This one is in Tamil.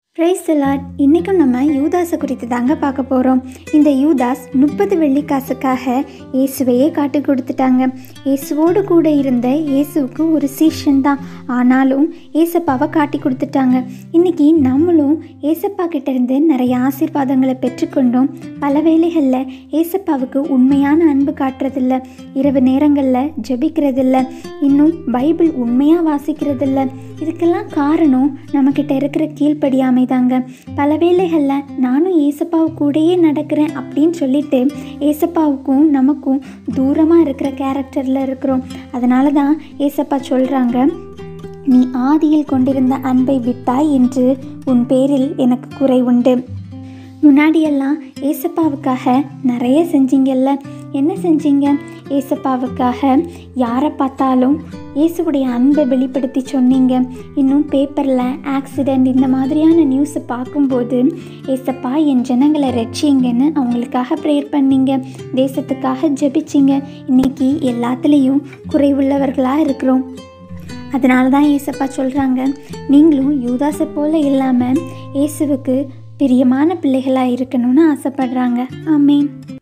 பிரைஸ் லார்ட் இன்றைக்கும் நம்ம யூதாஸை குறித்து தாங்க பார்க்க போகிறோம் இந்த யூதாஸ் முப்பது வெள்ளிக்காசுக்காக இயேசுவையே காட்டி கொடுத்துட்டாங்க இயேசுவோடு கூட இருந்த இயேசுவுக்கு ஒரு சீஷன் தான் ஆனாலும் ஏசப்பாவை காட்டி கொடுத்துட்டாங்க இன்றைக்கி நம்மளும் ஏசப்பா கிட்ட இருந்து நிறைய ஆசீர்வாதங்களை பெற்றுக்கொண்டோம் பல வேளைகளில் ஏசப்பாவுக்கு உண்மையான அன்பு காட்டுறதில்ல இரவு நேரங்களில் ஜெபிக்கிறதில்ல இன்னும் பைபிள் உண்மையாக வாசிக்கிறதில்ல இதுக்கெல்லாம் காரணம் நம்மக்கிட்ட இருக்கிற கீழ்ப்படியாமை தாங்க பல வேளைகளில் நானும் ஏசப்பாவு கூடயே நடக்கிறேன் அப்படின்னு சொல்லிட்டு ஏசப்பாவுக்கும் நமக்கும் தூரமாக இருக்கிற கேரக்டரில் இருக்கிறோம் அதனால தான் ஏசப்பா சொல்கிறாங்க நீ ஆதியில் கொண்டிருந்த அன்பை விட்டாய் என்று உன் பேரில் எனக்கு குறை உண்டு முன்னாடியெல்லாம் ஏசப்பாவுக்காக நிறைய செஞ்சீங்கல்ல என்ன செஞ்சீங்க ஏசப்பாவுக்காக யாரை பார்த்தாலும் இயேசுவுடைய அன்பை வெளிப்படுத்தி சொன்னீங்க இன்னும் பேப்பரில் ஆக்சிடெண்ட் இந்த மாதிரியான நியூஸை பார்க்கும்போது ஏசப்பா என் ஜனங்களை ரட்சிங்கன்னு அவங்களுக்காக ப்ரேயர் பண்ணீங்க தேசத்துக்காக ஜெபிச்சிங்க இன்னைக்கு எல்லாத்துலேயும் குறைவுள்ளவர்களாக இருக்கிறோம் அதனால தான் ஏசப்பா சொல்கிறாங்க நீங்களும் யூதாஸை போல இல்லாமல் இயேசுவுக்கு பிரியமான பிள்ளைகளாக இருக்கணும்னு ஆசைப்படுறாங்க ஆமேன்